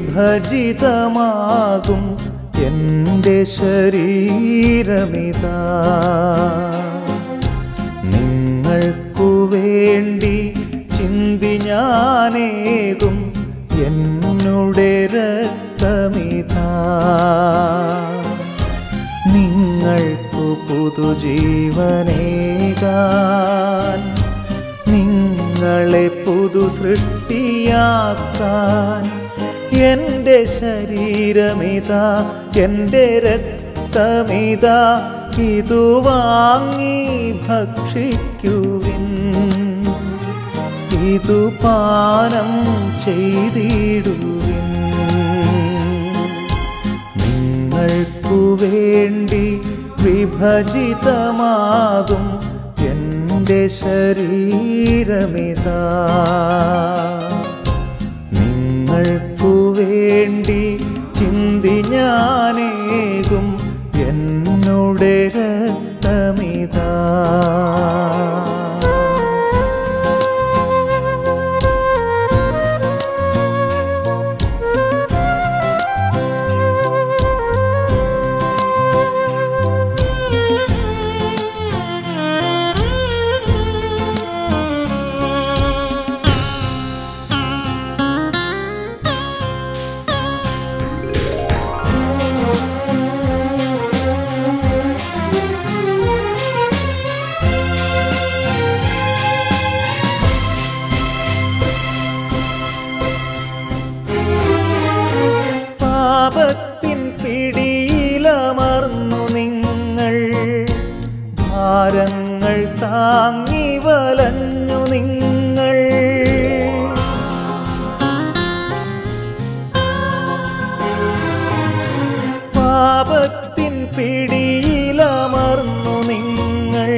വിഭജിതമാകും എൻ്റെ ശരീരമിതാ നിങ്ങൾക്കു വേണ്ടി ചിന്തി ഞാനേകും എന്നുടെ രക്തമിതാ നിങ്ങൾക്കു പുതുജീവനേകാൻ നിങ്ങളെ പുതു സൃഷ്ടിയാക്കാൻ എൻ്റെ ശരീരമിതാ എൻ്റെ രക്തമിതാ ഇതു വാങ്ങി ഭക്ഷിക്കുവിൻ ഇതു പാനം ചെയ്തിടുവിൻ നിങ്ങൾക്കു വേണ്ടി വിഭജിതമാകും എൻ്റെ ശരീരമിതാ നിങ്ങൾക്കു വേണ്ടി ചിന്തി ഞാനേകും എന്നുടെ രക്തമിതാ പാപത്തിൻ പിടിയിലമർന്നു നിങ്ങൾ ഭാരങ്ങൾ താങ്ങി വലഞ്ഞു നിങ്ങൾ പാപത്തിൻ പിടിയിലമർന്നു നിങ്ങൾ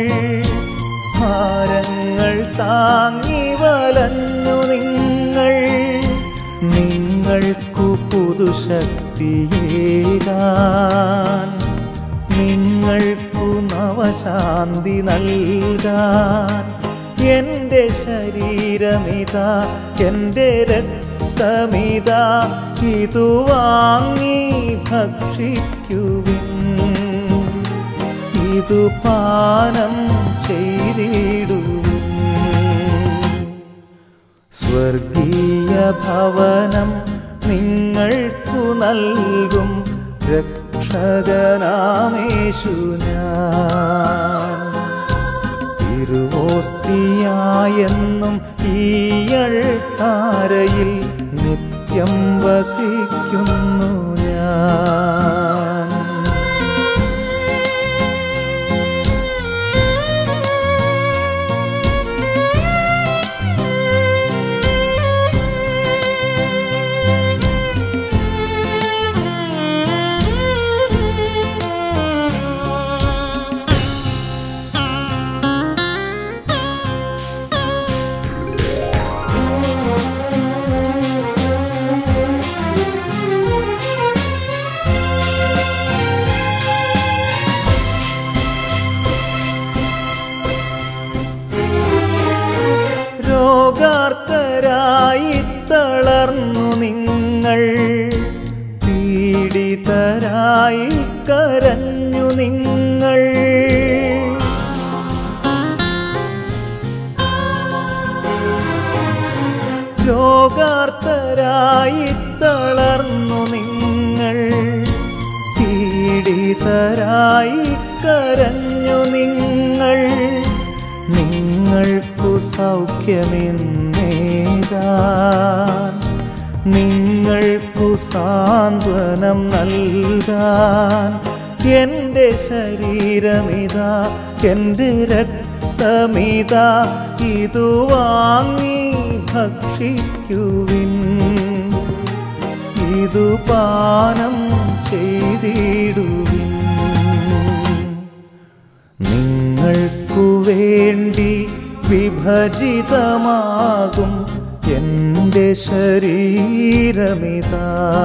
ഭാരങ്ങൾ താങ്ങി വലഞ്ഞു നിങ്ങൾ നിങ്ങൾക്കു പുതുശക്തിയേകാൻ നിങ്ങൾക്കു നവശാന്തി നൽകാൻ എൻ്റെ ശരീരമിതാ എൻ്റെ രക്തമിതാ ഇതു വാങ്ങി ഭക്ഷിക്കുവിൻ ഇതു പാനം ചെയ്തിടുവിൻ സ്വർഗീയ ഭവനം നിങ്ങൾക്കു നൽകും രക്ഷകനാമേശു ഞാൻ തിരുവോസ്തിയായെന്നും ഈയൾ താരയിൽ നിത്യം വസിക്കുന്നു ഞാൻ രോഗാർത്തരായി തളർന്നു നിങ്ങൾ പീഡിതരായി കരഞ്ഞു നിങ്ങൾ രോഗാർത്തരായി തളർന്നു നിങ്ങൾ പീഡിതരായി കരഞ്ഞു നിങ്ങൾ നിങ്ങൾക്കു സൗഖ്യമെന്നേതാൻ നിങ്ങൾക്കു സാന്ത്വനം നൽകാൻ എൻ്റെ ശരീരമിതാ എൻ്റെ രക്തമിതാ ഇതു വാങ്ങി ഭക്ഷിക്കുവിൻ ഇതു പാനം ചെയ്തിടുവിൻ നിങ്ങൾക്കു വേണ്ടി വിഭജിതമാകും എൻ്റെ ശരീരമിതാ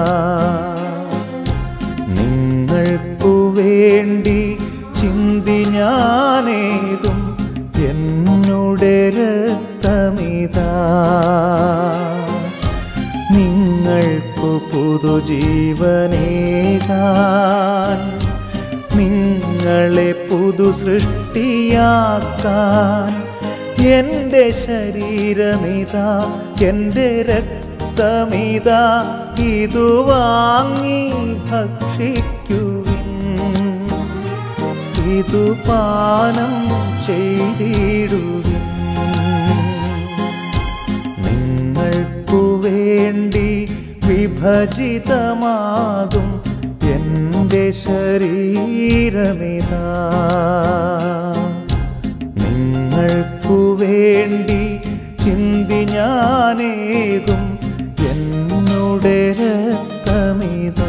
നിങ്ങൾക്കു വേണ്ടി ചിന്തി ഞാനേകും എന്നുടെ രക്തമിതാ നിങ്ങൾക്കു പുതുജീവനേകാൻ പുതുജീവനേകാൻ നിങ്ങളെ പുതു സൃഷ്ടിയാക്കാൻ എൻ്റെ ശരീരമിതാ എൻ്റെ രക്തമിതാ ഇതു വാങ്ങി ഭക്ഷിക്കുവിൻ ഇതു പാനം ചെയ്തിടുവിൻ നിങ്ങൾക്കു വേണ്ടി വിഭജിതമാകും എൻ്റെ ശരീരമിതാ നിങ്ങൾക്കു വേണ്ടി ചിന്തി ഞാനേകും എന്നുടെ രക്തമിതാ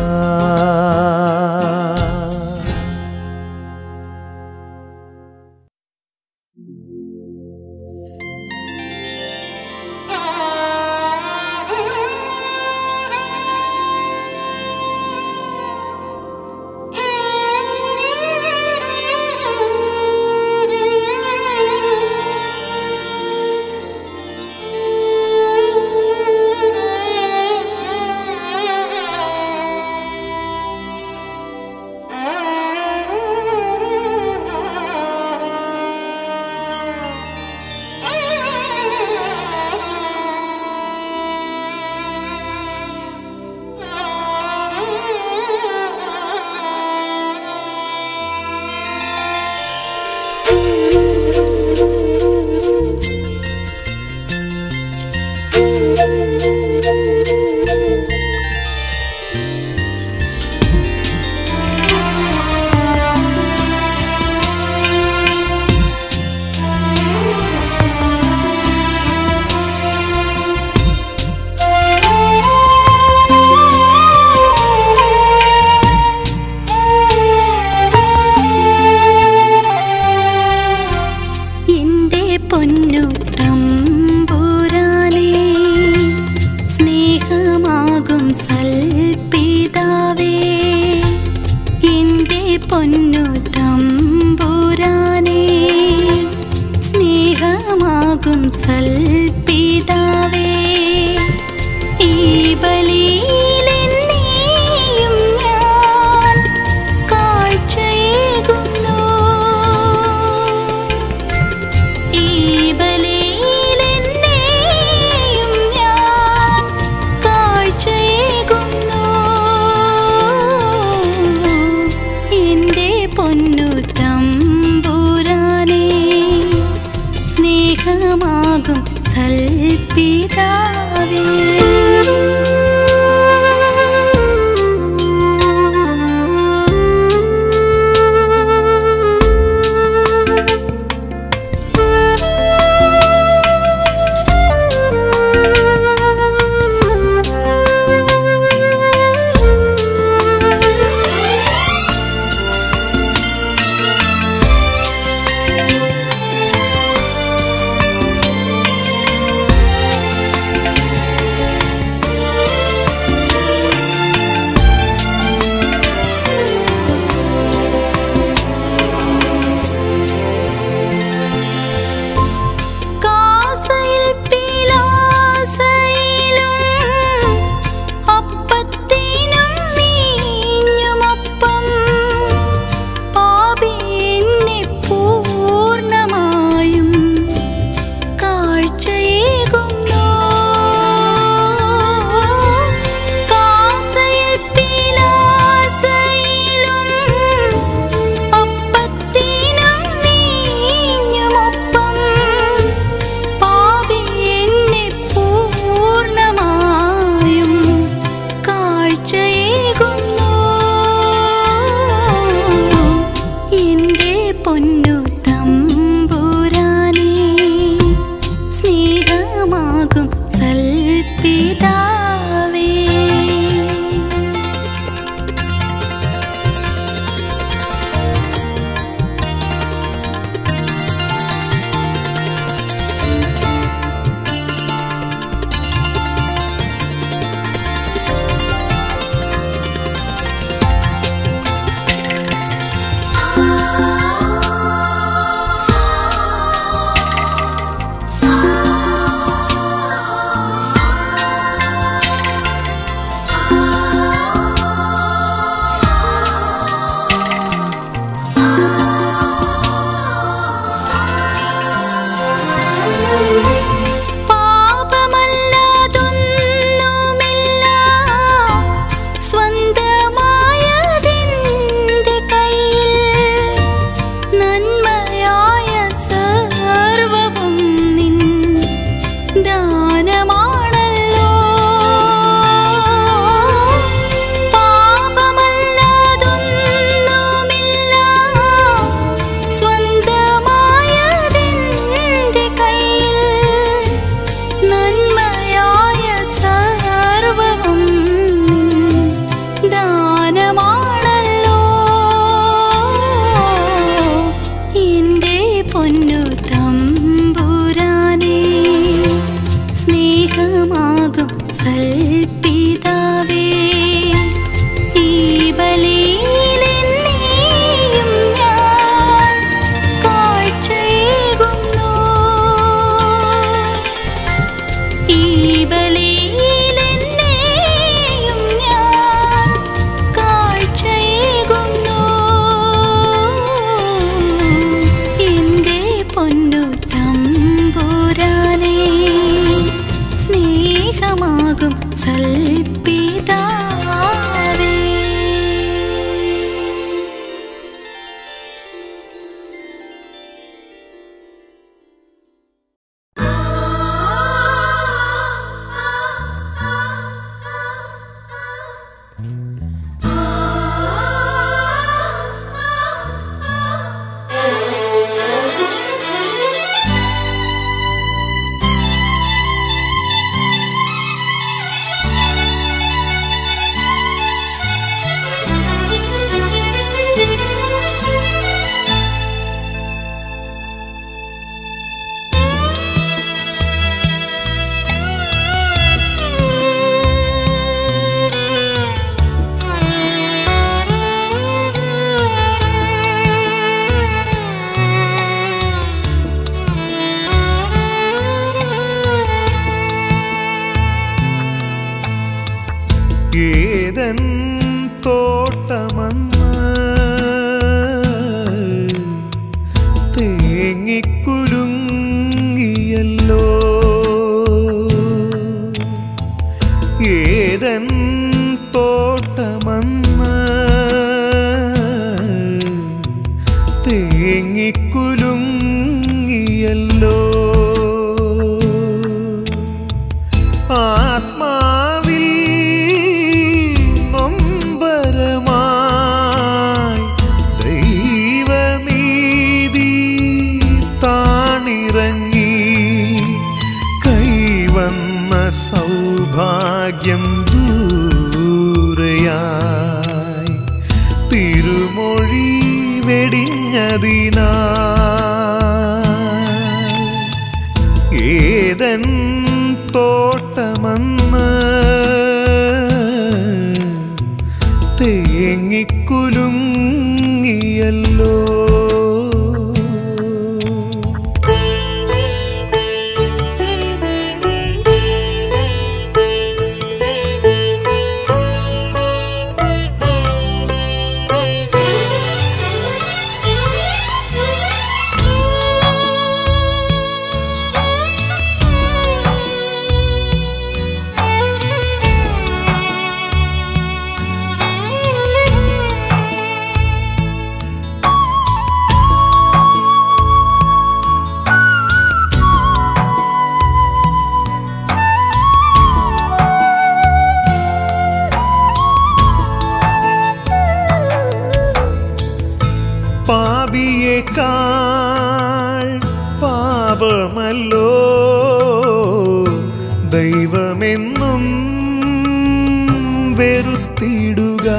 എന്റെ പൊന്നു തമ്പുരാനേ സ്നേഹമാകും സൽപിതാവേ എന്റെ പൊന്നു തമ്പുരാനേ സ്നേഹമാകും സൽപിതാവേ ഈ ബലിയിലെന്നെയും ഞാൻ കാഴ്ചയേകുന്നു ഈ ബലിയിലെന്നെയും ഞാൻ കാഴ്ചയേകുന്നു എൻ്റെ പൊന്നു തമ്പുരാനേ സ്നേഹമാകും സൽപിതാവേ ഏതൻ തോട്ടമന്ന് തേങ്ങിക്കുലുങ്ങിയല്ലോ ഏതൻ തോട്ടമന്ന് തേങ്ങിക്കുലുങ്ങിയല്ലോ ആത്മാവിൽ നൊമ്പരമായി ദൈവനീതി താണിറങ്ങി കൈവന്ന സൗഭാഗ്യം ദൂരയായി തിരുമൊഴി വെടിഞ്ഞതിനാ ഏതൻ തോട്ടമന്ന് തേങ്ങിക്കുലുങ്ങിയല്ലോ പാപിയേക്കാൾ പാപമല്ലോ ദൈവമെന്നും വെറുത്തിടുക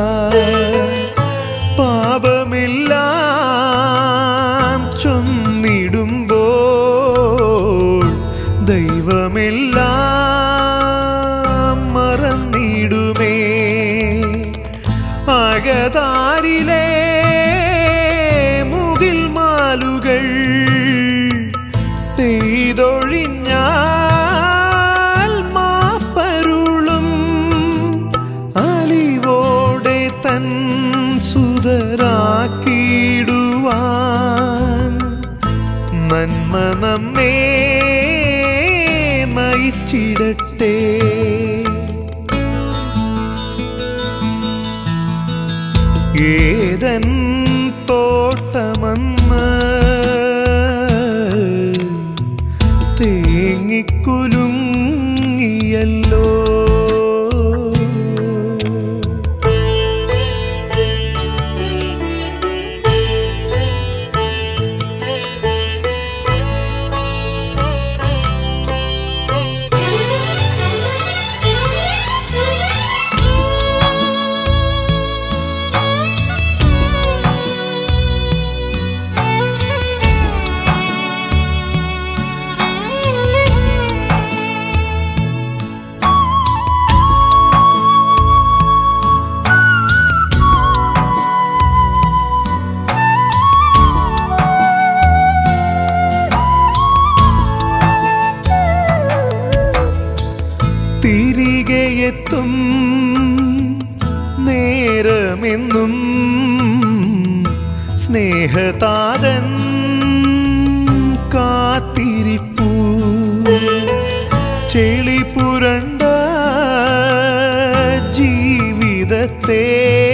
പാപമെല്ലാം ചൊന്നിടുമ്പോൾ ദൈവമെല്ലാം മറന്നിടുമേ അകതാരിലെ മുകിൽ മാലുകൾ പെയ്തൊഴിഞ്ഞാൽ മാപ്പരുളും അലിവോടെ തൻ സുതരാക്കിയിടുവാൻ നന്മ നമ്മെ നയിച്ചിടട്ടെ ഏതൻ തോട്ടമന്ന് തേങ്ങിക്കുലുങ്ങിയല്ലോ തിരികെ എത്തും നേരമെന്നും സ്നേഹതാതൻ കാത്തിരിപ്പൂ ചെളി പുരണ്ട ജീവിതത്തെ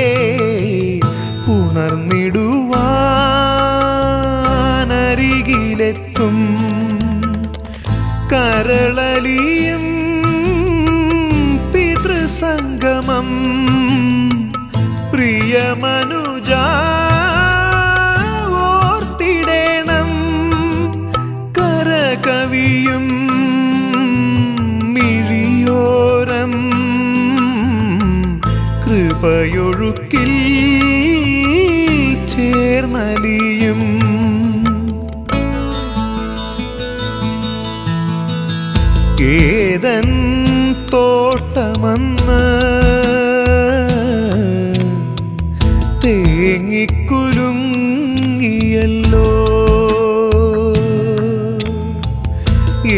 പുണർന്നിടുവാനരികിലെത്തും കരളലിയും പിതൃസംഗമം പ്രിയമനുജ ഓർത്തിടേണം കരകവിയും മിഴിയോരം കൃപയൊഴുക്കിൽ ചേർന്നലിയും ഏതൻ തോട്ടമന്ന് തേങ്ങിക്കുലുങ്ങിയല്ലോ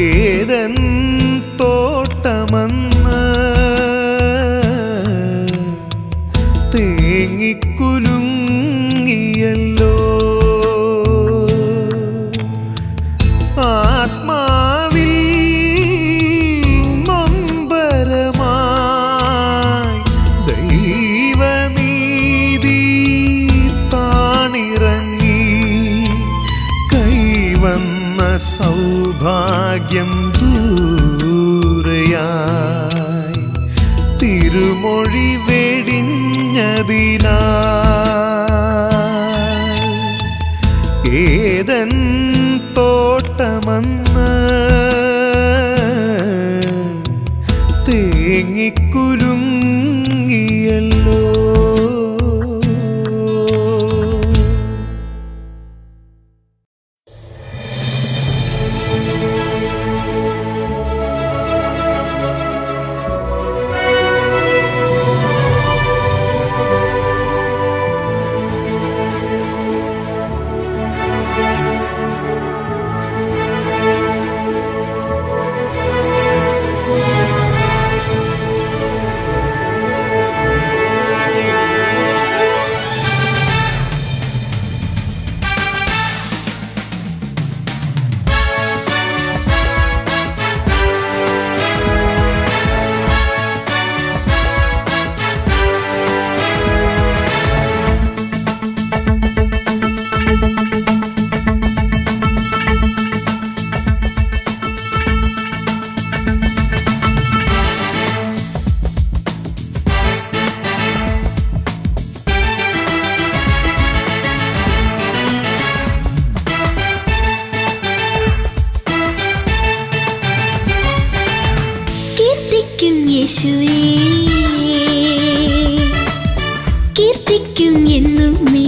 ഏതൻ തോട്ടമന്ന് തേങ്ങിക്കുലുങ്ങിയല്ലോ ആത്മാവിൽ നൊമ്പരമായി ദൈവനീതി താണിറങ്ങി കൈവന്ന സൗഭാഗ്യം ദൂരയായി തിരുമൊഴി വെടിഞ്ഞതിനാ ഏതൻ തോട്ടമന്ന് തേങ്ങിക്കുലുങ്ങിയല്ലോ കീർത്തിക്കും യേശുവേ കീർത്തിക്കും എന്നുമേ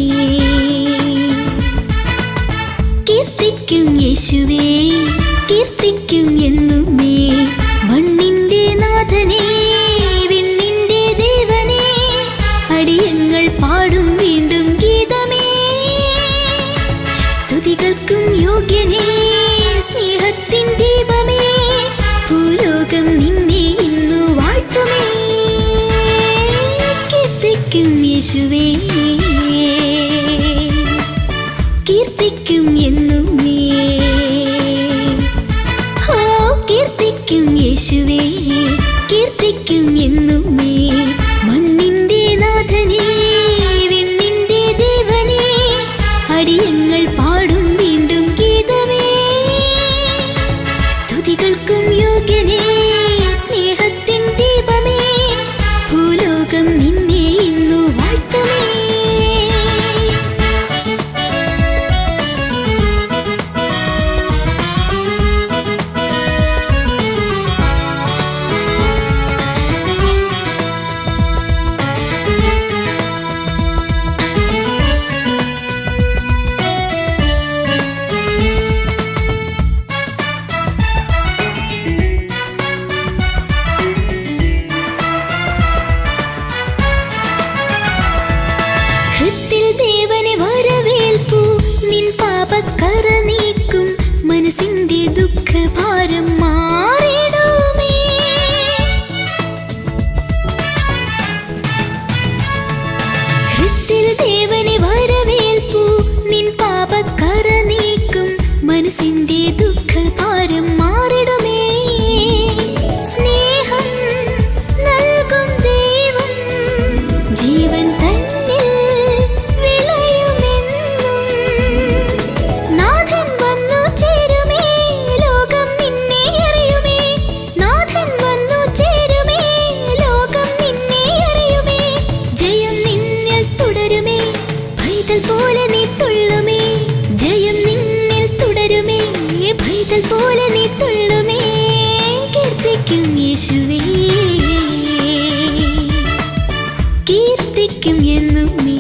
കീർത്തിക്കും യേശുവേ കീർത്തിക്കും എന്നുമേ മണ്ണിന്റെ നാഥനേ വിണ്ണിന്റെ ദേവനേ അടിയങ്ങൾ പാടും വീണ്ടും ഗീതമേ സ്തുതികൾക്കും യോഗ്യനേ സ്നേഹത്തിൻ ദീപമേ ഭൂലോകം നിന്നെ ഇന്നു വാഴ്ത്തുമേ കീർത്തിക്കും യേശുവേ കീർത്തിക്കും എന്നുമേ ഓ കീർത്തിക്കും യേശുവേ കീർത്തിക്കും എന്നുമേ മണ്ണിന്റെ നാഥനേ വിണ്ണിന്റെ ദേവനേ അടിയങ്ങൾ പാടും വീണ്ടും ഗീതമേ സ്തുതികൾക്കും യോഗ്യനേ സ്നേഹത്തിൻ ദീപമേ ഭൂലോകം നിന്നെ ഇന്നു വാഴ്ത്തുമേ ഹൃത്തിൽ ദേവനെ വരവേൽപ്പു നിൻ പാപക്കറ നീക്കും മനസ്സിന്റെ ദുഃഖഭാരം മാറിടുമേ ഹൃത്തിൽ ദേവനെ വരവേൽപ്പു നിൻ പാപക്കറ നീക്കും മനസ്സിന്റെ ദുഃഖഭാരം മാറിടുമേ സ്നേഹം നൽകും ദൈവം ജീവൻ തന്നിൽ വിളയുമെന്നും നാഥൻ വന്നു ചേരുമേ ലോകം നിന്നെ അറിയുമേ നാഥൻ വന്നു ചേരുമേ ലോകം നിന്നെ അറിയുമേ ജയം നിന്നിൽ തുടരുമേ പൈതൽ പോലെ നീ തുള്ളുമേ ജയം നിന്നിൽ തുടരുമേ പൈതൽ പോലെ നീ തുള്ളുമേ കീർത്തിക്കും യേശുവേ കീർത്തിക്കും എന്നുമേ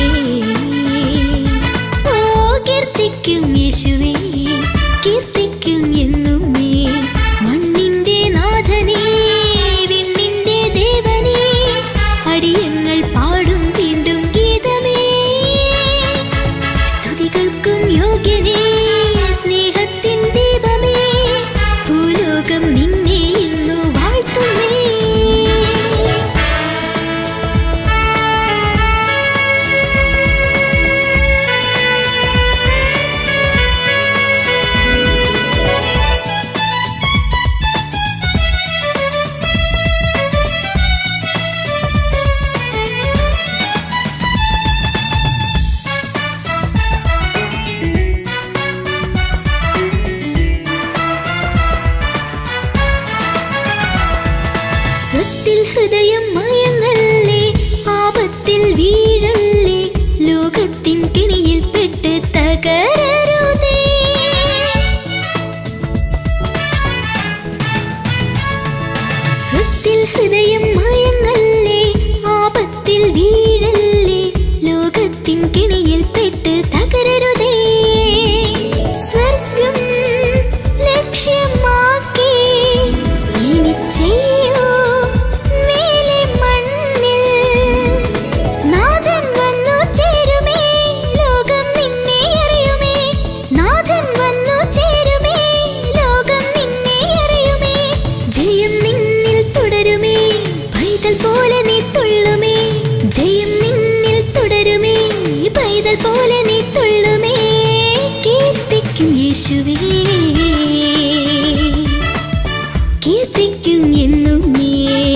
ഓ കീർത്തിക്കും യേശുവേ കീർത്തിക്കും എന്നുമേ മണ്ണിന്റെ നാഥനേ വിണ്ണിന്റെ ദേവനേ അടിയങ്ങൾ പാടും വീണ്ടും ഗീതമേ സ്തുതികൾക്കും യോഗ്യനേ സ്നേഹത്തിൻ ദീപമേ ഭൂലോകം നിന്നെ ഇന്നു വാഴ്ത്തുമേ യേശുവേ കീർത്തിക്കും എന്നും നീ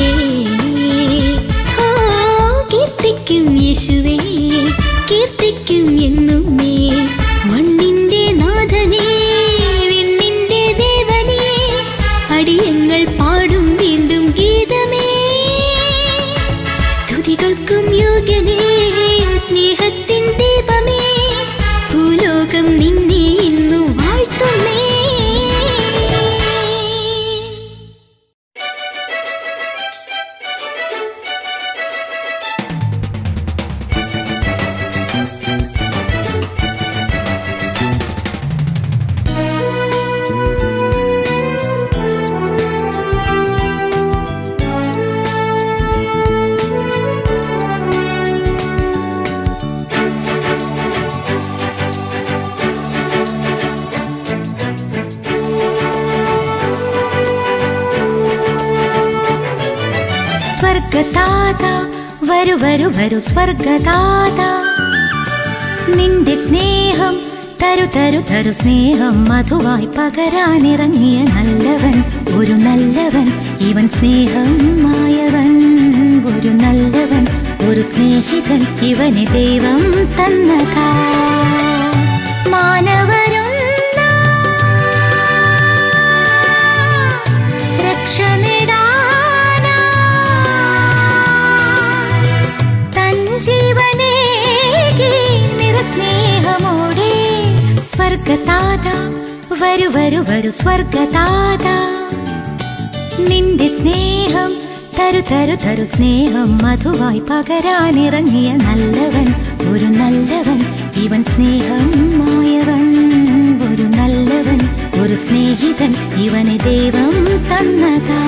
ഓ കീർത്തിക്കും യേശുവേ കീർത്തിക്കും എന്നും നീ മണ്ണിന്റെ നാഥനേ വിണ്ണിന്റെ ദേവനേ അടിയങ്ങൾ പാടും വീണ്ടും ഗീതമേ സ്തുതികൾക്കും യോഗ്യനേ സ്നേഹത്തിൻ ദീപമേ ഭൂലോകം നിന്നെ ഇന്നു വാഴ്ത്തുന്നേ സ്വർഗതാത വരു വരു വരു സ്വർഗതാത നിന്റെ സ്നേഹം തരു തരു തരു സ്നേഹം മധുവായി പകരാനിറങ്ങിയ നല്ലവൻ ഒരു നല്ലവൻ ഇവൻ സ്നേഹം മായവൻ ഒരു നല്ലവൻ ഒരു സ്നേഹിതൻ ഇവന് ദൈവം തന്നതാ മാനവരൊന്നാ രക്ഷ നേടാനായി തൻ ജീവനേകി നിറസ്നേഹമോടെ സ്വർഗതാത വരു വരു വരു സ്വർഗതാത നിന്റെ സ്നേഹം തരു തരു തരു സ്നേഹം മധുവായി പകരാനിറങ്ങിയ നല്ലവൻ ഒരു നല്ലവൻ ഇവൻ സ്നേഹം മായവൻ ഒരു നല്ലവൻ ഒരു സ്നേഹിതൻ ഇവന് ദൈവം തന്നതാ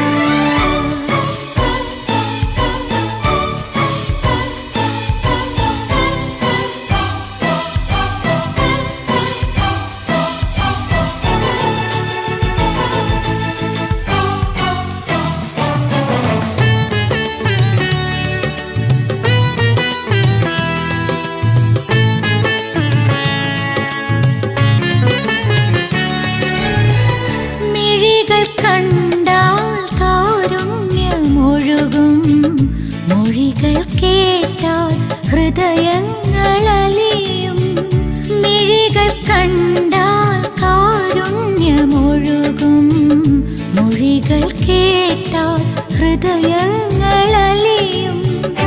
മിഴികൾ കണ്ടാൽ കാരുണ്യമൊഴുകും മൊഴികൾ കേട്ടാൽ ഹൃദയങ്ങളലിയും മിഴികൾ കണ്ടാൽ കാരുണ്യമൊഴുകും മൊഴികൾ കേട്ടാൽ ഹൃദയങ്ങളലിയും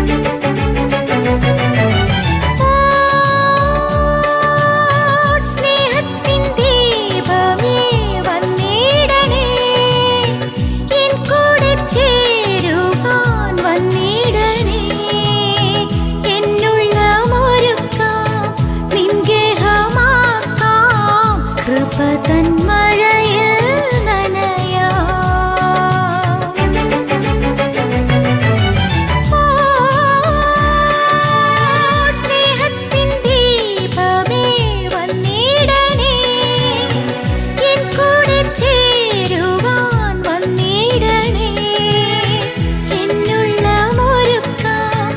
സ്നേഹത്തിൻ ദീപമേ വന്നിടണേ എൻ കൂടെ ചേരുവാൻ വന്നിടണേ എന്നുള്ളമൊരുക്കാം നിൻഗേഹമാക്കാം കൃപ തൻ മഴയിൽ നനയാം സ്നേഹത്തിൻ ദീപമേ വന്നിടണേ എൻ കൂടെ ചേരുവാൻ വന്നിടണേ എന്നുള്ള മുറുക്കാം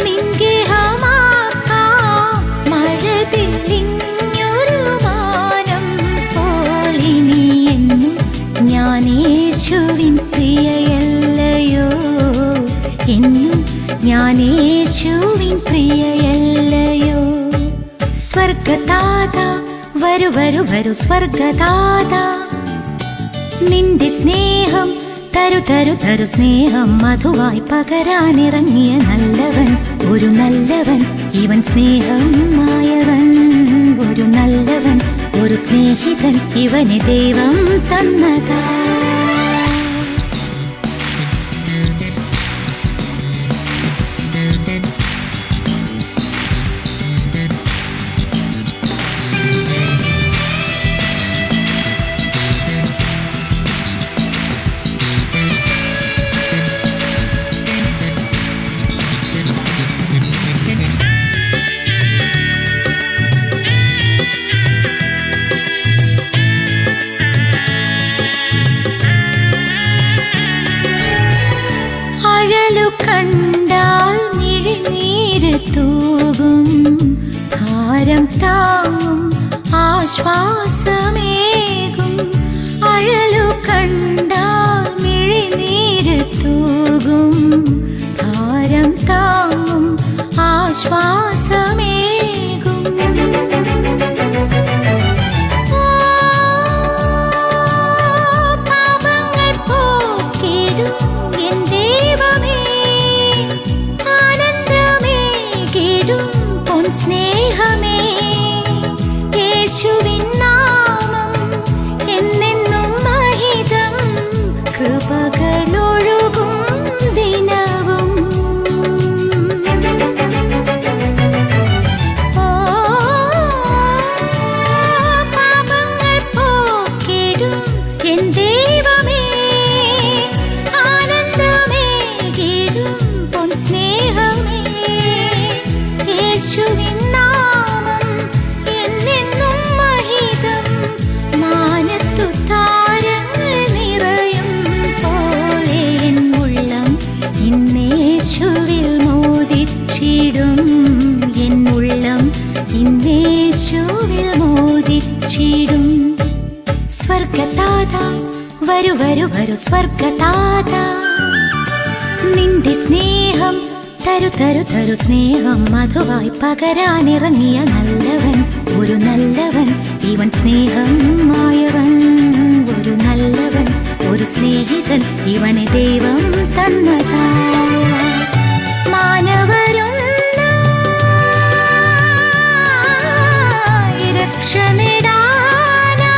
നിൻഗേഹമാക്കാം മഴതില്ലിഞ്ഞൊരു മാനം പോലിനി എന്നും ഞാൻ യേശുവിൻ പ്രിയയല്ലയോ എന്നും ഞാൻ യേശുവിൻ പ്രിയയല്ലയോ സ്വർഗതാത വരു വരു വരു സ്വർഗതാത നിന്റെ സ്നേഹം തരു തരു തരു സ്നേഹം മധുവായി പകരാനിറങ്ങിയ നല്ലവൻ ഒരു നല്ലവൻ ഇവൻ സ്നേഹം മായവൻ ഒരു നല്ലവൻ ഒരു സ്നേഹിതൻ ഇവന് ദൈവം തന്നതാ യേശുവേ പൊൻ സ്നേഹമേ യേശുവിൻ നാമം എന്നെന്നും മഹിതം കൃപകളൊഴുകും ദിനവും ഓ പാപങ്ങൾ പോക്കിടും എൻ ദൈവമേ ആനന്ദമേകിടും പൊൻ സ്നേഹമേ യേശുവിൻ നാമം എന്നെന്നും മഹിതം മാനത്തു താരങ്ങൾ നിറയും പോലെ എൻ ഉള്ളം ഇന്നേശുവിൽ മോദിച്ചിടും എൻ ഉള്ളം ഇന്നേശുവിൽ മോദിച്ചിടും സ്വർഗതാത വരു വരു വരു സ്വർഗതാത നിന്റെ സ്നേഹം തരു തരു തരു സ്നേഹം മധുവായി പകരാനിറങ്ങിയ നല്ലവൻ ഒരു നല്ലവൻ ഇവൻ സ്നേഹം മായവൻ ഒരു നല്ലവൻ ഒരു സ്നേഹിതൻ ഇവനെ ദൈവം തന്നതാ മാനവരൊന്നായി രക്ഷ നേടാനായി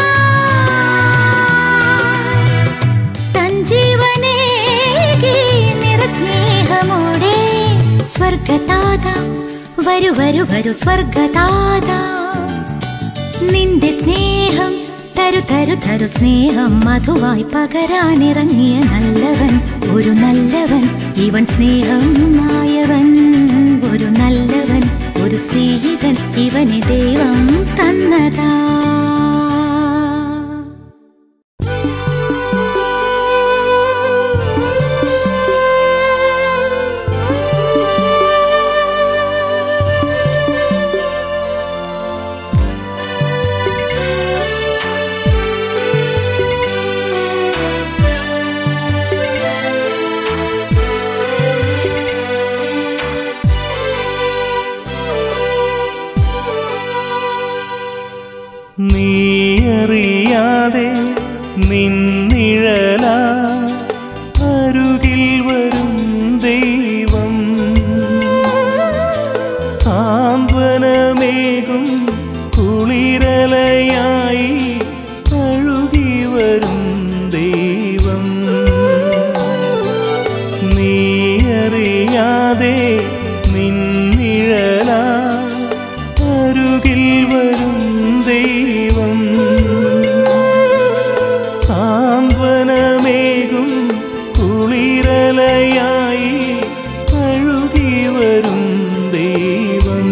തൻ ജീവനേകി നിറസ്നേഹമോടെ സ്വർഗതാത വരു വരു വരു സ്വർഗതാത നിന്റെ സ്നേഹം തരു തരു തരു സ്നേഹം മധുവായി പകരാനിറങ്ങിയ നല്ലവൻ ഒരു നല്ലവൻ ഇവൻ സ്നേഹം മായവൻ ഒരു നല്ലവൻ ഒരു സ്നേഹിതൻ ഇവനെ ദൈവം തന്നതാ നീയറിയാതെ നിന്നിഴല അരുകിൽ വരും ദൈവം സാന്ത്വനമേകും കുളിരലയായി അഴുകി വരും ദൈവം നീയറിയാതെ നിന്നിഴല അരുകിൽ വരും ദൈവം സാന്ത്വനമേകും കുളിരലയായി അഴുകി വരും ദൈവം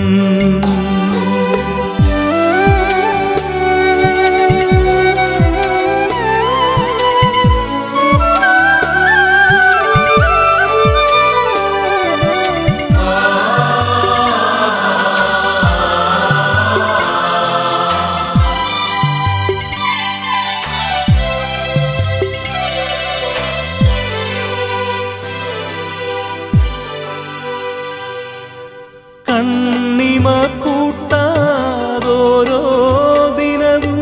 കണ്ണിമ കൂട്ടാതോരോ ദിനവും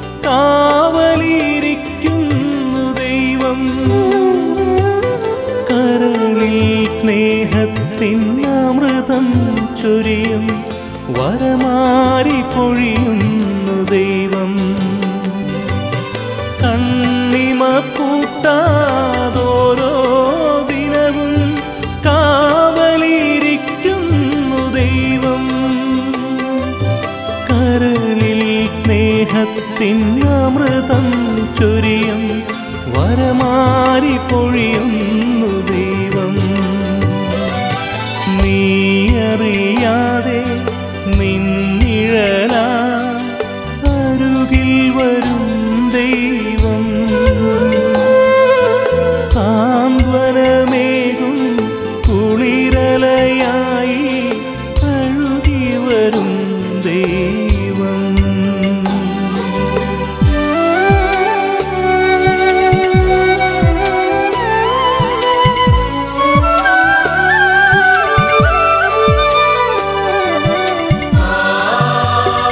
കാവലിരിക്കുന്നു ദൈവം കരളിൽ സ്നേഹത്തിൻ അമൃതം ചൊരിയും വരമാരി പൊഴിയുന്നു ദൈവം കണ്ണിമ കൂട്ടാതോരോ ദിനവും കാവലിരിക്കുന്നു ദൈവം കരളിൽ സ്നേഹത്തിൻ അമൃതം ചൊരിയും വരമാരി പൊഴിയുന്നു ദൈവം നീയറിയാതെ നിന്നിഴല അരുകിൽ വരും ദൈവം സാന്ത്വനമേകും കുളിരലയായി അഴുകി വരും ദൈവം ആ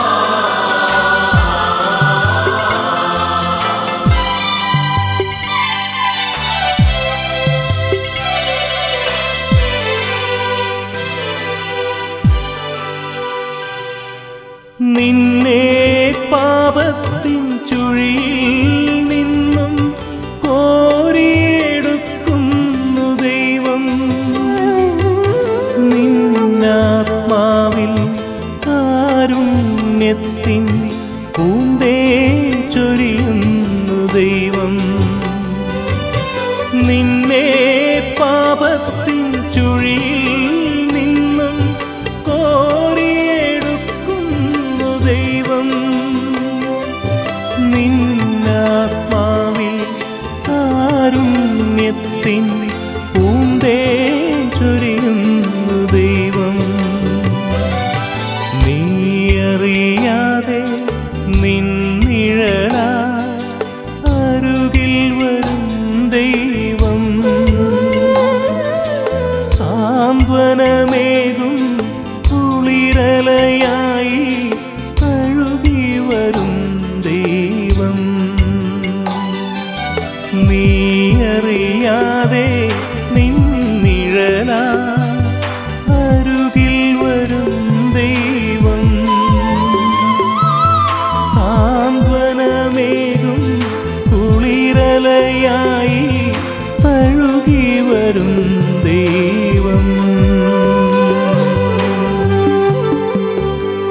നിന്നെ പാപത്തിൻ ചുഴിയിൽ നിന്നും കോരിയെടുക്കുന്നു ദൈവം നിന്നാത്മാവിൽ കാരുണ്യത്തിൻ പൂന്തേ ചൊരിയുന്നു ദൈവം നിന്നെ പാപത്തിൻ ചുഴിയിൽ നിന്നും കോരിയെടുക്കുന്നു ദൈവം നിന്നാത്മാവിൽ കാരുണ്യത്തിൻ പൂന്തേ ചൊരിയുന്നു ദൈവം നീയറിയാതെ നിന്നിഴല അരുകിൽ വരും ദൈവം സാന്ത്വനമേകും കുളിരലയായി അഴുകി വരും ദൈവം നീയറിയാതെ നിന്നിഴല അരുകിൽ വരും ദൈവം സാന്ത്വനമേകും കുളിരലയായി അഴുകി വരും ദൈവം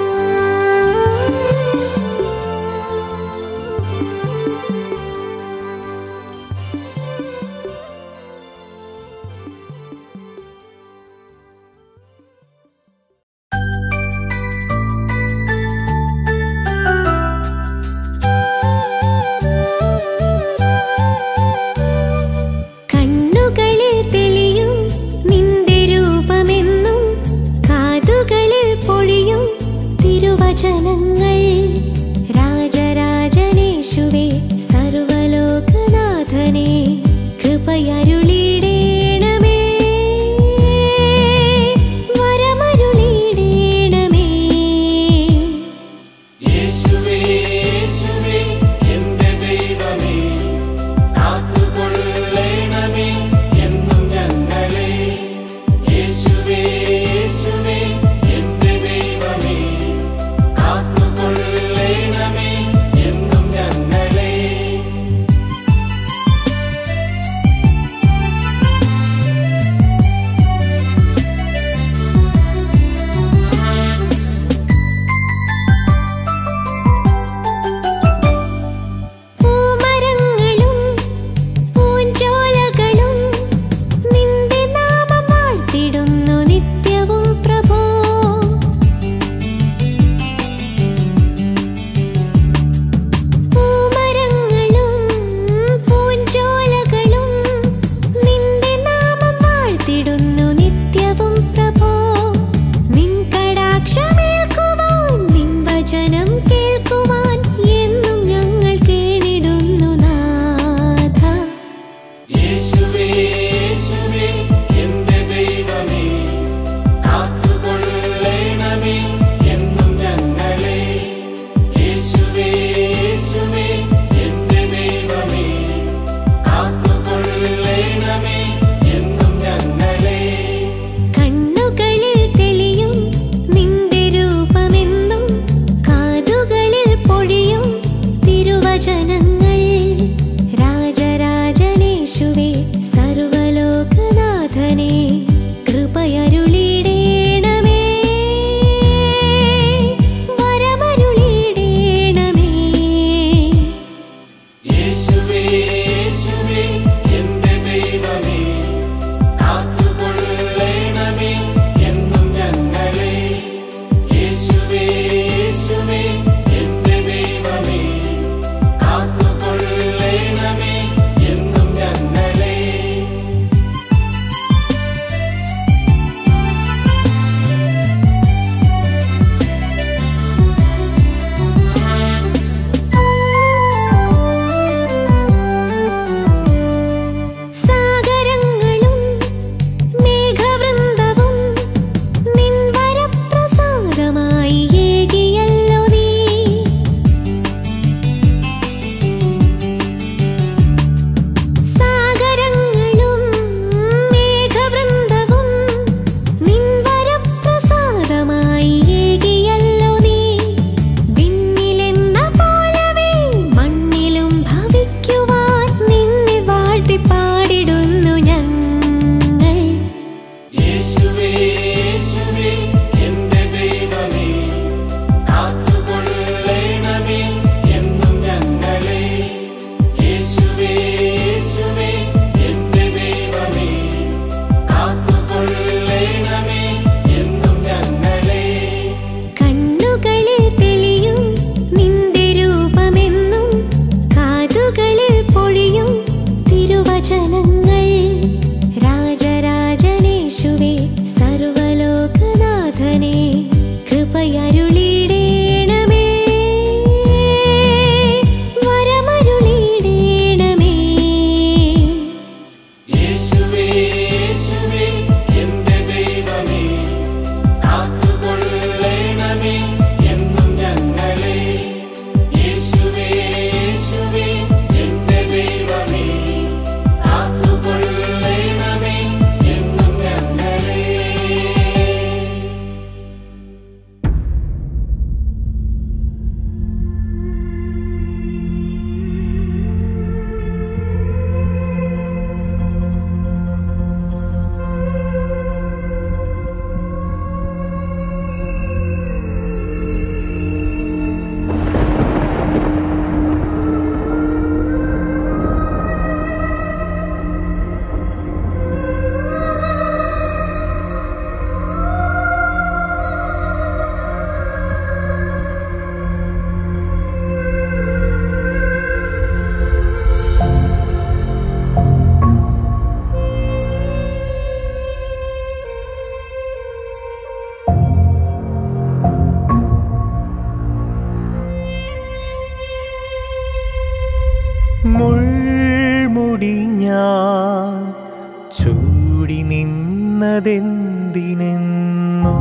നിന്നതെന്തിനെന്നോ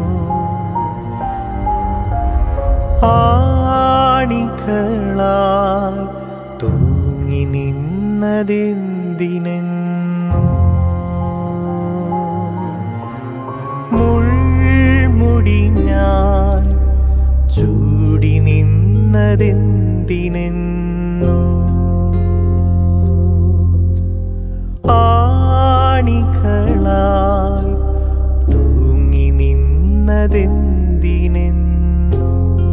ആണികളാൽ തൂങ്ങി നിന്നതെന്തിനെന്നോ മുൾമുടി ഞാൻ ചൂടി നിന്നതെന്തിനെന്നോ ആണികളാൽ തൂങ്ങി നിന്നതെന്തിനെന്നോ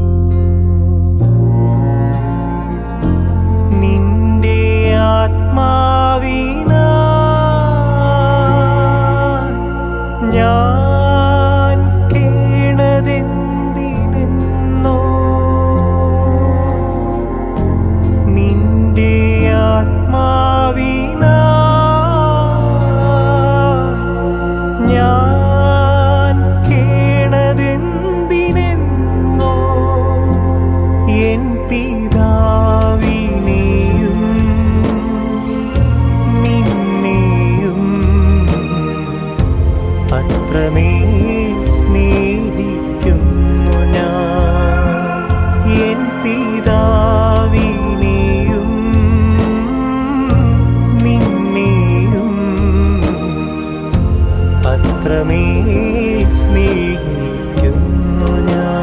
നിന്റെ ആത്മാവിനാ ഞാൻ കേണതെന്തിനെന്നോ നിന്റെ ആത്മാവിനാ ഞാൻ കേണതെന്തിനെന്നോ എൻ പിതാവിനെയും നിന്നെയും അത്രമേൽ സ്നേഹിക്കുന്നു ഞാൻ എൻ പിതാവിനെയും നിന്നെയും അത്രമേൽ സ്നേഹിക്കുന്നു ഞാൻ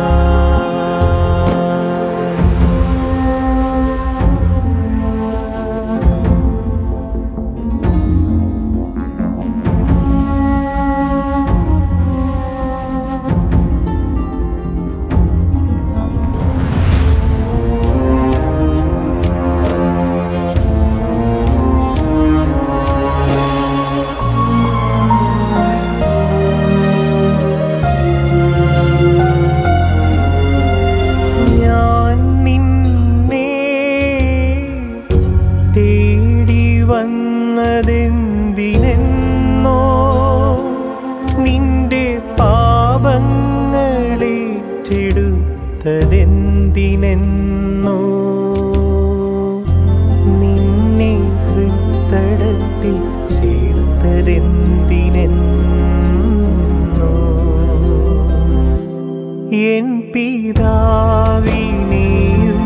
ഞാൻ നിന്നെ തേടി വന്നതെന്തിനെന്നോ നിന്റെ പാപങ്ങളേറ്റെടുത്തതെന്തിനെന്നോ നിന്നെ ഹൃത്തടത്തിൽ ചേർത്തതെന്തിനെന്നോ എൻ പിതാവിനെയും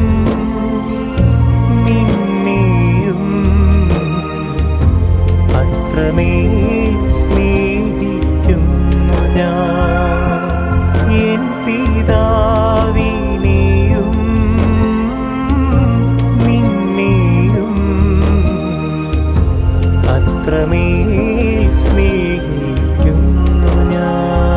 നിന്നെയും അത്രമേൽ സ്നേഹിക്കുന്നു ഞാൻ എൻ പിതാവിനെയും നിന്നെയും അത്രമേൽ സ്നേഹിക്കുന്നു ഞാൻ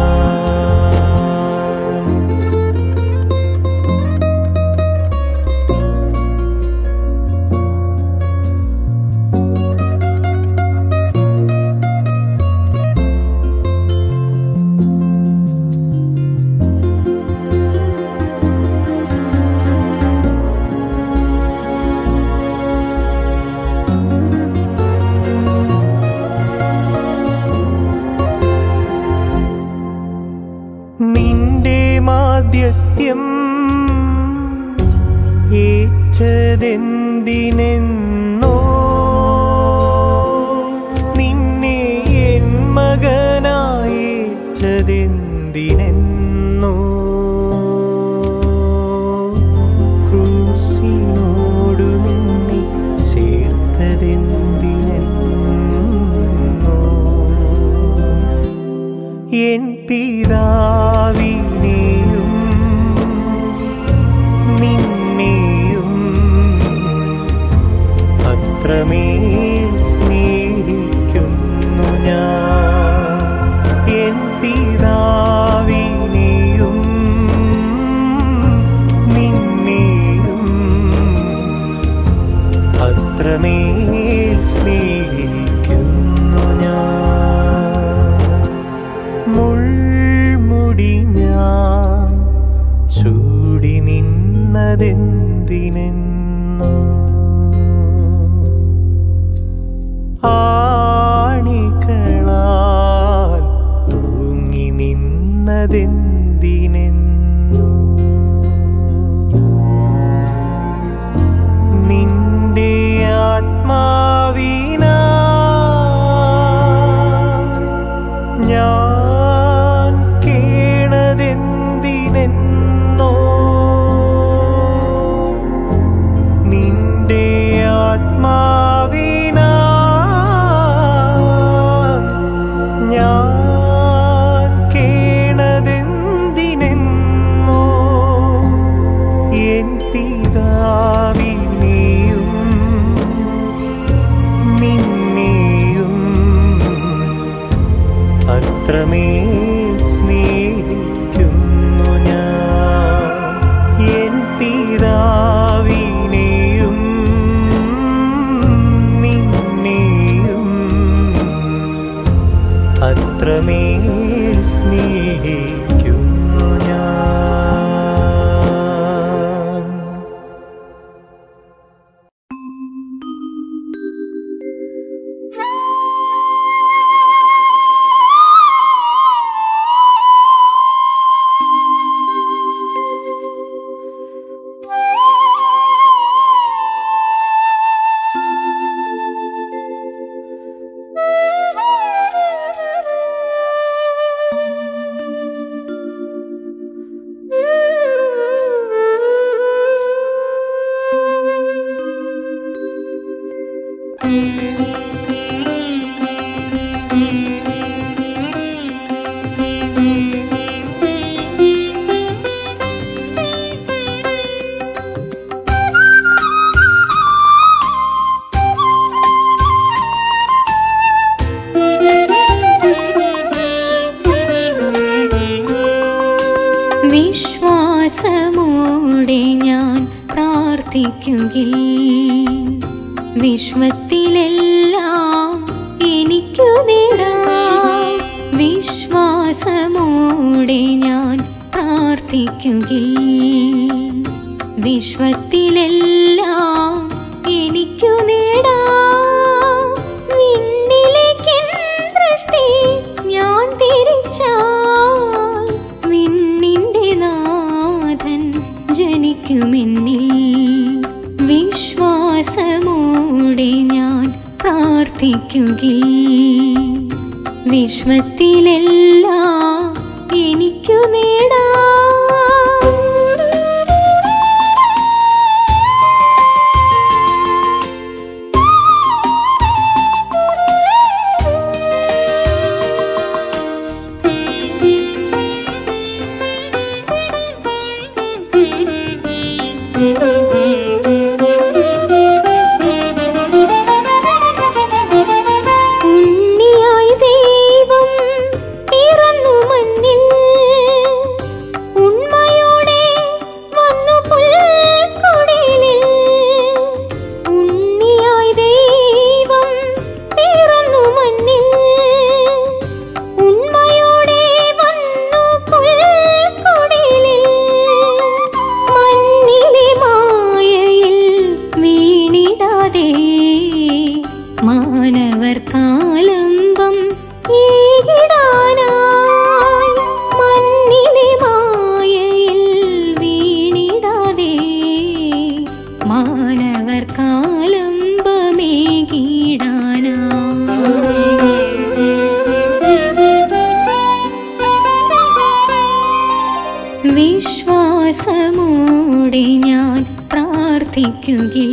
നിന്റെ മാധ്യസ്ഥ്യം ഏറ്റതെന്തിനെന്നോ നിന്നെ എൻ മകനായേറ്റതെന്തിനെന്നോ ക്രൂസിനോടു നിന്നെ ചേർത്തതെന്തിനെന്നോ എൻ പിതാവിനെയും നിന്നെയും അത്രമേൽ സ്നേഹിക്കുന്നു ഞാൻ എൻ പിതാവിനെയും നിന്നെയും അത്രമേൽ സ്നേഹിക്കുന്നു ഞാൻ മുൾമുടി ഞാൻ ചൂടി നിന്നതെന്തിനെന്നോ ആണികളാൽ തൂങ്ങി നിന്നതെന്തിനെന്നോ നിന്റെ ആത്മാവിനാ സ്നേഹിക്കുന്നു ഞാൻ വിശ്വാസമോടെ ഞാൻ പ്രാർത്ഥിക്കുകിൽ വിശ്വത്തിലെല്ലാം എനിക്കു നേടാം വിശ്വാസമോടെ ഞാൻ പ്രാർത്ഥിക്കുകിൽ വിശ്വത്തിലെല്ലാം എനിക്കു നേടാം നിന്നിലേക്കെൻ ദൃഷ്ടി ഞാൻ തിരിച്ചാൽ വിണ്ണിന്റെ നാഥൻ ജനിക്കുമെന്നിൽ വിശ്വാസമോടെ ഞാൻ പ്രാർത്ഥിക്കുകിൽ വിശ്വത്തിലെല്ലാം എനിക്കു നേടാം ഉണ്ണിയായി ദൈവം പിറന്നു മഞ്ഞിൽ ഉണ്മയോടെ വന്നു പുൽക്കൊടിലിൽ ഉണ്ണിയായി ദൈവം പിറന്നു മഞ്ഞിൽ ഉണ്മയോടെ വന്നു പുൽക്കൊടിലിൽ മണ്ണിലെ മായയിൽ വീണിടാതെ മാനവർ കാലംബം ഏകിടാനായി മണ്ണിലെ മായയിൽ വീണിടാതെ മാനവർ കാലംബമേകിടാനായി വിശ്വാസമോടെ ഞാൻ പ്രാർത്ഥിക്കുകിൽ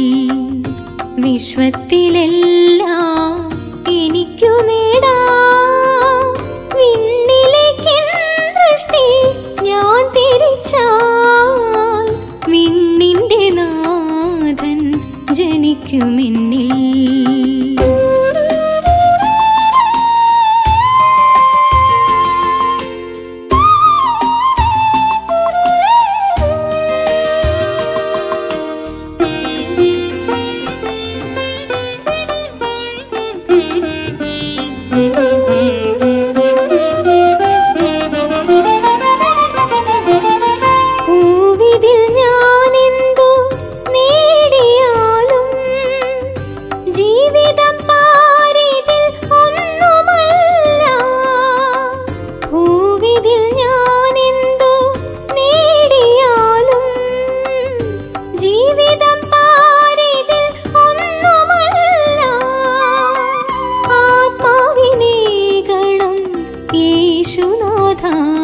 വിശ്വത്തിലെല്ലാം എനിക്കു നേടാം വിണ്ണിലേക്കെൻ ദൃഷ്ടി ഞാൻ തിരിച്ചാൽ വിണ്ണിന്റെ നാഥൻ ജനിക്കുമെന്നിൽ ഭൂവിതിൽ ഞാനെന്തു നേടിയാലും ജീവിതം പാരിതിൽ ഒന്നുമല്ല ഭൂവിതിൽ ഞാനെന്തു നേടിയാലും ജീവിതം പാരിതിൽ ഒന്നുമല്ല ആത്മാവിനെ ഗണം യേശുനാഥ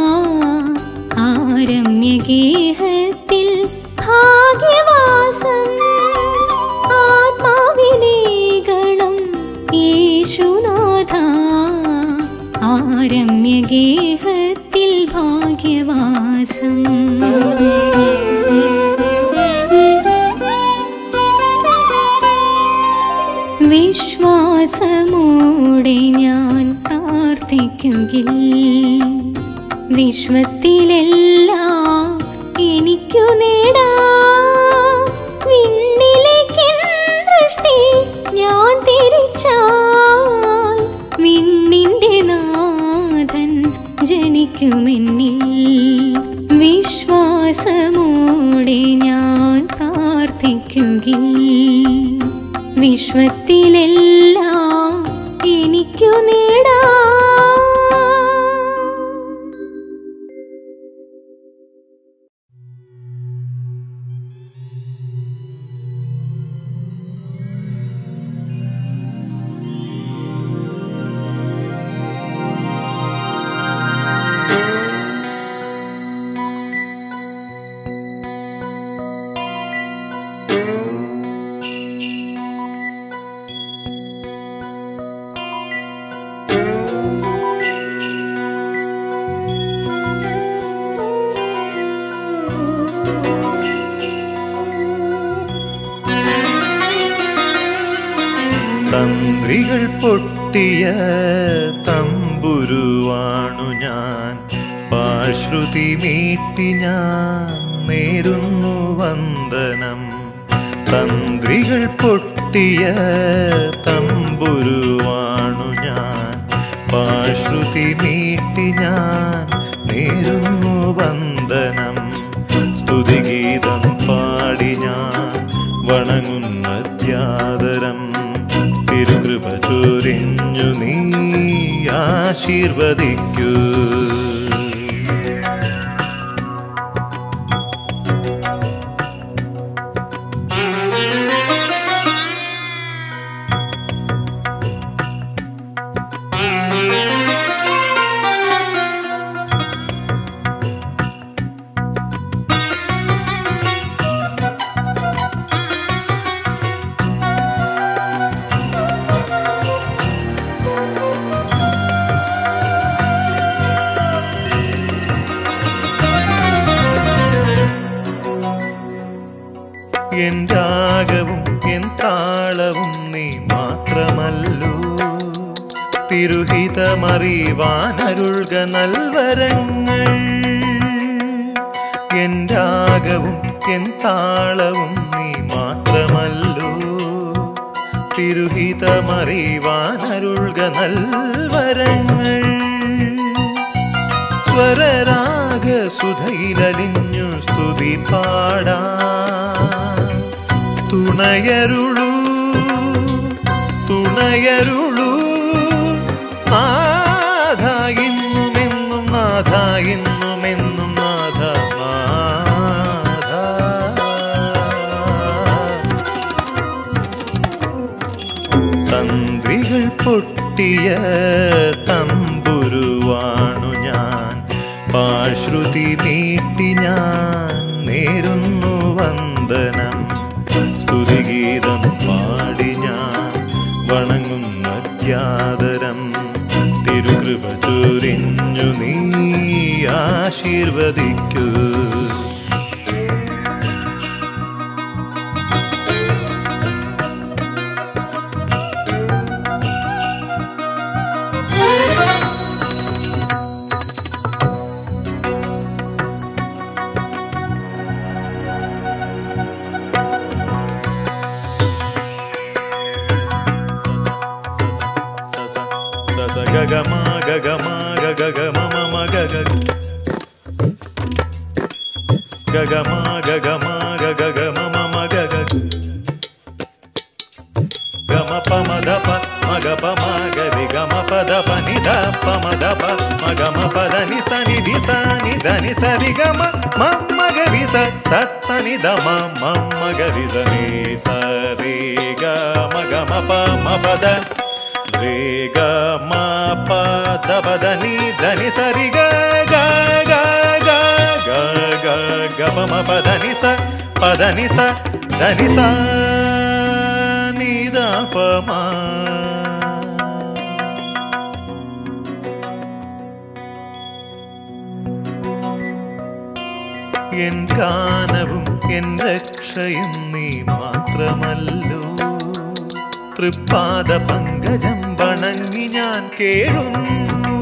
ആരമ്യഗേഹത്തിൽ ഭാഗ്യവാസം ആത്മാവിനെ ഗണം യേശുനാഥ ആരമ്യഗേഹത്തിൽ ഭാഗ്യവാസം വിശ്വാസമോടെ ഞാൻ പ്രാർത്ഥിക്കുകിൽ വിശ്വത്തിലെല്ലാം എനിക്കു നേടാം വിണ്ണിലേക്കെൻ ദൃഷ്ടി ഞാൻ തിരിച്ചാൽ വിണ്ണിന്റെ നാഥൻ ജനിക്കുമെന്നിൽ വർദ്ധിക്കുമെന്നിൽ വിശ്വാസമോടെ ഞാൻ പ്രാർത്ഥിക്കുകിൽ വിശ്വത്തിലെല്ലാം എനിക്കു നേടാം തന്ത്രികൾ പൊട്ടിയ തമ്പുരുവാണു ഞാൻ പാശ്രുതി മീട്ടി ഞാൻ നേരുന്നു വന്ദനം തന്ത്രികൾ പൊട്ടിയ തമ്പുരുവാണു ഞാൻ പാശ്രുതി മീട്ടി ഞാൻ നേരുന്നു വന്ദനം സ്തുതിഗീതം പാടി ഞാൻ വണങ്ങുന്ന ത്യാദരം തിരുകൃപ ചൊരിഞ്ഞു നീ ആശീർവദിക്കൂ എൻ രാഗവും എൻ താളവും നീ മാത്രമല്ലോ തിരുഹിതമറിവാനരുൾക നൽവരങ്ങൾ എൻ രാഗവും എൻ താളവും നീ മാത്രമല്ലോ തിരുഹിതമറിവാനരുൾക നൽവരങ്ങൾ സ്വരരാഗ സുധയിലലിഞ്ഞു സ്തുതി പാടാ തുണയരുളൂ തുണയരുളൂ നാഥ ഇന്നുമെന്നും നാഥ ഇന്നുമെന്നും നാഥ നാഥ തന്ത്രികൾ പൊട്ടിയ തമ്പുരുവാണു ഞാൻ പാശ്രുതി നീട്ടി ഞാൻ നേരുന്നു വന്ദനം സ്തുതിഗീതം പാടി ഞാൻ വണങ്ങുന്ന ത്യാദരം തിരുകൃപ ചൊരിഞ്ഞു നീ ആശീർവദിക്കൂ సస గగ మా గగ మా గగ గ మ మ మ గగ గగ మా గగ మా గగ గ మ మ మ గగ గ మ ప మ ద ప మ గ ప మ గ రి గ మ ప ద ప ని ద ప మ ద ప మ గ మ ప ద ని స ని ది స ని ద ని స రి గ మ మ మ గ రి స స స ని ద మ మ మ గ రి ద ని స రి గ మ గ మ ప మ ప ద రే గ మ ప ద ప ద ని ద ని స రి గ గ గ గ గ గ గ ప మ ప ద ని స ప ద ని స ద ని స ని ద ప మ എൻ ഗാനവും എൻ രക്ഷയും നീ മാത്രമല്ലോ തൃപ്പാദ പങ്കജം വണങ്ങി ഞാൻ കേഴുന്നു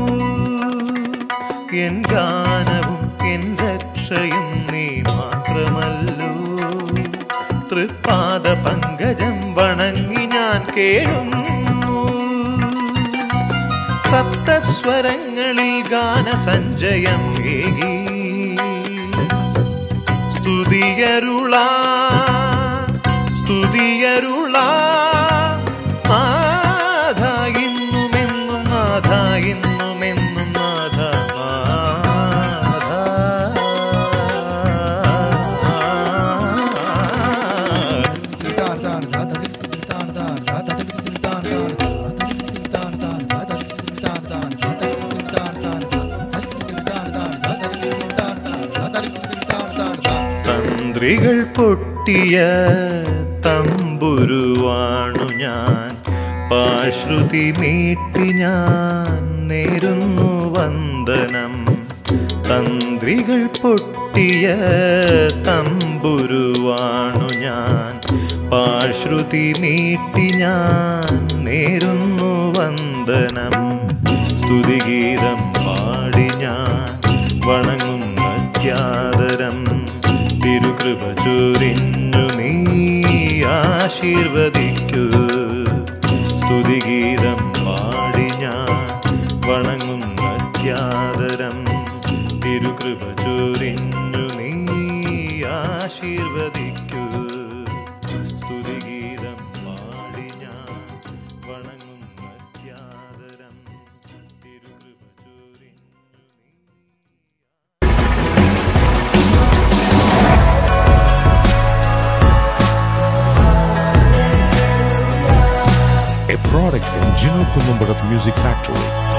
എൻ ഗാനവും എൻ രക്ഷയും നീ മാത്രമല്ലോ തൃപ്പാദ പങ്കജം വണങ്ങി ഞാൻ കേഴുന്നു സപ്തസ്വരങ്ങളിൽ ഗാനസഞ്ചയം ഏകി സ്തുതിയരുളാ സ്തുതിയരുളാ നാഥ ഇന്നുമെന്നും നാഥ ഇന്നുമെന്നും നാഥ നാഥ തന്ത്രികൾ പൊട്ടിയ തമ്പുരുവാണു ഞാൻ പാശ്രുതി മീട്ടി ഞാൻ നേരുന്നു വന്ദനം തന്ത്രികൾ പൊട്ടിയ തമ്പുരുവാണു ഞാൻ പാശ്രുതി മീട്ടി ഞാൻ നേരുന്നു വന്ദനം സ്തുതിഗീതം പാടി ഞാൻ വണങ്ങുന്ന ത്യാദരം തിരുകൃപ ചൊരിഞ്ഞു നീ ആശീർവദിക്കൂ സ്തുതിഗീതം പാടി ഞാൻ വണങ്ങുന്ന ത്യാദരം തിരുകൃപ ചൊരിഞ്ഞു നീ ആശീർവദിക്കൂ സ്തുതിഗീതം പാടി ഞാൻ വണങ്ങുന്ന ത്യാദരം തിരുകൃപ ചൊരിഞ്ഞു നീ a product from Gino Columbarat Music Factory.